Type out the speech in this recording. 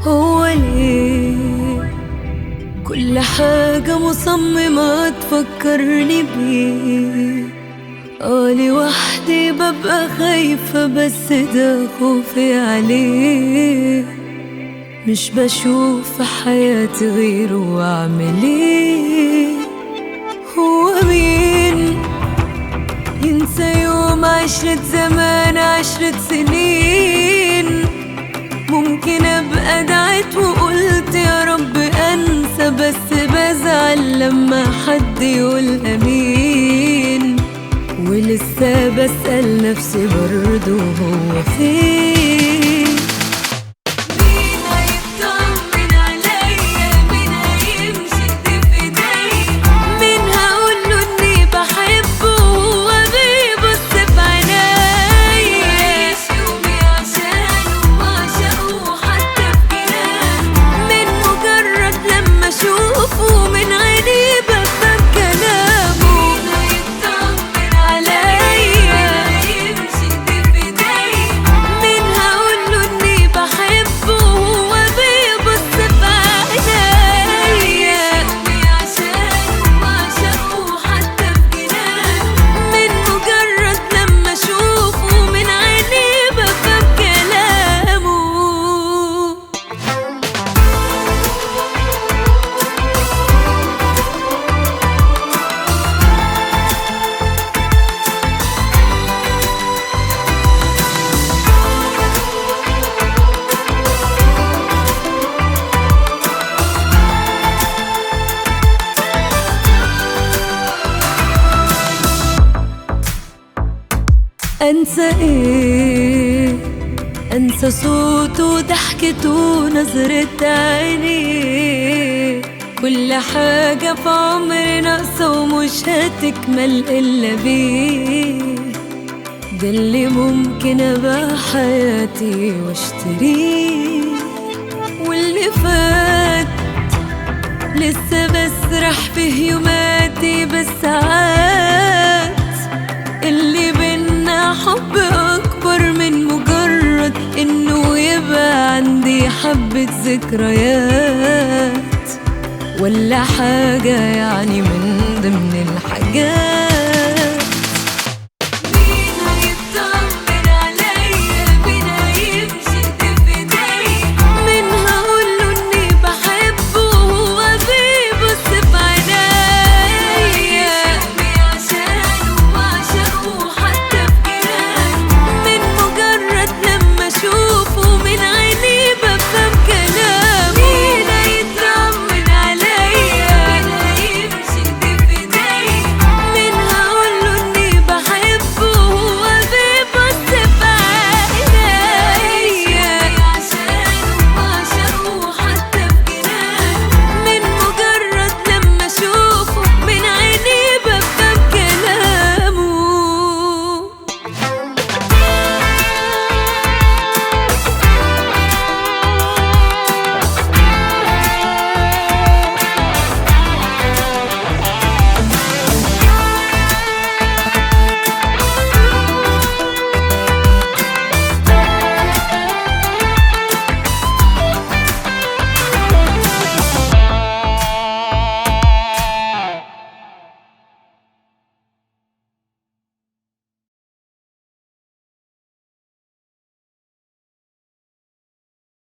هو ليه كل حاجة مصممة تفكرني بيه اه لوحدي ببقى خايفة بس ده خوفي عليه مش بشوف في حياتي غيره واعمل ايه هو مين ينسى يوم عشرة زمان عشرة سنين ممكن ابقى دعيت وقلت يا رب انسى بس بزعل لما حد يقول امين ولسه بسأل نفسي برضه هو فين مين هيطمن عليا مين هيمشي في ايديا مين هقوله اني بحبه وهو بيبص في عينيا عايش يومي عشانه وعشقه حتى في جنان من مجرد لما اشوفه من عيني بفهم كلامه مين هيطمن عليا هيمشي في ايديا مين هقوله اني بحبه وهو بيبص في عينيا عشانه وعشقه حتى في جنان من مجرد لما اشوفه من عيني بفهم كلامه انسى ايه انسى صوته وضحكته ونظرة عينيه كل حاجة في عمري ناقصة ومش هتكمل إلا بيه ده اللي ممكن أبقى حياتي واشتريه واللي فات لسه بسرح في يوماتي بالساعات اللي بينا حب أكبر من مجرد إنه يبقى عندي حبة ذكريات ولا حاجة يعني من ضمن الحاجات